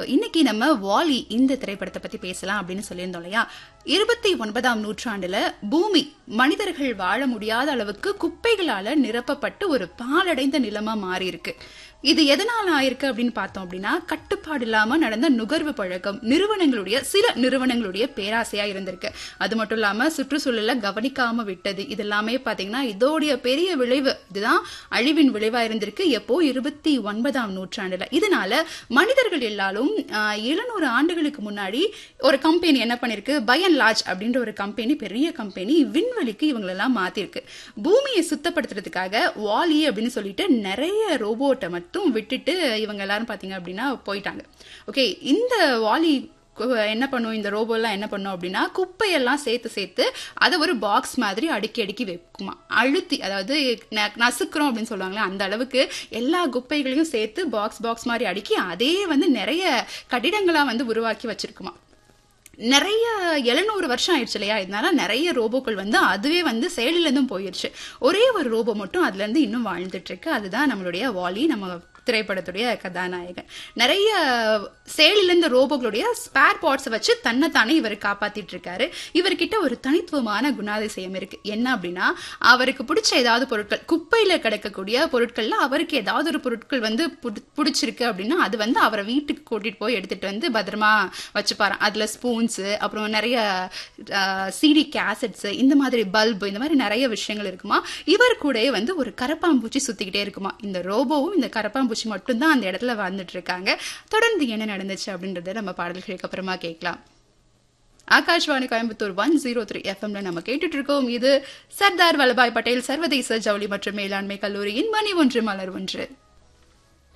இன்னைக்கு நம்ம வாலி இந்த திரைப்படத்தை பத்தி பேசலாம் அப்படின்னு சொல்லியிருந்தோம் இல்லையா இருபத்தி ஒன்பதாம் நூற்றாண்டுல பூமி மனிதர்கள் வாழ முடியாத அளவுக்கு குப்பைகளால நிரப்பப்பட்டு ஒரு பாலடைந்த நிலமா மாறி இருக்கு இது எதனால ஆயிருக்கு அப்படின்னு பார்த்தோம் அப்படின்னா கட்டுப்பாடு இல்லாம நடந்த நுகர்வு பழக்கம் நிறுவனங்களுடைய சில நிறுவனங்களுடைய பேராசையா இருந்திருக்கு அது மட்டும் இல்லாம சுற்றுச்சூழலை கவனிக்காம விட்டது இது எல்லாமே பாத்தீங்கன்னா இதோடைய பெரிய விளைவு இதுதான் அழிவின் விளைவா இருந்திருக்கு எப்போ இருபத்தி ஒன்பதாம் நூற்றாண்டுல இதனால மனிதர்கள் எல்லாரும் எழுநூறு ஆண்டுகளுக்கு முன்னாடி ஒரு கம்பெனி என்ன பண்ணிருக்கு பை அண்ட் லார்ஜ் அப்படின்ற ஒரு கம்பெனி பெரிய கம்பெனி விண்வெளிக்கு இவங்களெல்லாம் மாத்திருக்கு பூமியை சுத்தப்படுத்துறதுக்காக வாலி அப்படின்னு சொல்லிட்டு நிறைய ரோபோட்டை மட்டும் விட்டுட்டு இவங்க எல்லாரும் பாத்தீங்க அப்படின்னா போயிட்டாங்க ஓகே இந்த வாலி என்ன பண்ணும் இந்த ரோபோலாம் என்ன பண்ணும் அப்படின்னா குப்பையெல்லாம் சேர்த்து சேர்த்து அதை ஒரு பாக்ஸ் மாதிரி அடுக்கி அடுக்கி வைக்குமா அழுத்தி அதாவது நசுக்கிறோம் அப்படின்னு சொல்லுவாங்களே அந்த அளவுக்கு எல்லா குப்பைகளையும் சேர்த்து பாக்ஸ் பாக்ஸ் மாதிரி அடுக்கி அதே வந்து நிறைய கட்டிடங்களா வந்து உருவாக்கி வச்சிருக்குமா நிறைய எழுநூறு வருஷம் ஆயிடுச்சு இல்லையா இதனால நிறைய ரோபோக்கள் வந்து அதுவே வந்து செயலிலேருந்தும் போயிடுச்சு ஒரே ஒரு ரோபோ மட்டும் அதுல இருந்து இன்னும் வாழ்ந்துட்டு இருக்கு அதுதான் நம்மளுடைய வாலி நம்ம திரைப்படத்துடைய கதாநாயகன் நிறைய செயலிலிருந்த ரோபோக்களுடைய ஸ்பேர் பார்ட்ஸை வச்சு தன்னைத்தானே இவர் காப்பாத்திட்டு இருக்காரு இவர்கிட்ட ஒரு தனித்துவமான குணாதிசயம் இருக்கு என்ன அப்படின்னா அவருக்கு பிடிச்ச ஏதாவது பொருட்கள் குப்பையில கிடக்கக்கூடிய பொருட்கள்ல அவருக்கு ஏதாவது ஒரு பொருட்கள் வந்து பிடிச்சிருக்கு அப்படின்னா அது வந்து அவரை வீட்டுக்கு கூட்டிட்டு போய் எடுத்துட்டு வந்து பத்திரமா வச்சுப்பாராம் அதுல ஸ்பூன்ஸ் அப்புறம் நிறைய சிடி கேசட்ஸ் இந்த மாதிரி பல்பு இந்த மாதிரி நிறைய விஷயங்கள் இருக்குமா இவர் கூட வந்து ஒரு கரப்பாம்பூச்சி சுத்திக்கிட்டே இருக்குமா இந்த ரோபோவும் இந்த கரப்பாம்பூச்சி பூச்சி மட்டும்தான் அந்த இடத்துல வாழ்ந்துட்டு இருக்காங்க தொடர்ந்து என்ன நடந்துச்சு அப்படின்றத நம்ம பாடல்களுக்கு அப்புறமா கேட்கலாம் Akashvani Coimbatore one zero three எஃப்எம்ல நம்ம கேட்டுட்டு இருக்கோம் இது சர்தார் வல்லபாய் பட்டேல் சர்வதேச ஜவுளி மற்றும் மேலாண்மை கல்லூரியின் மணி ஒன்று மலர் ஒன்று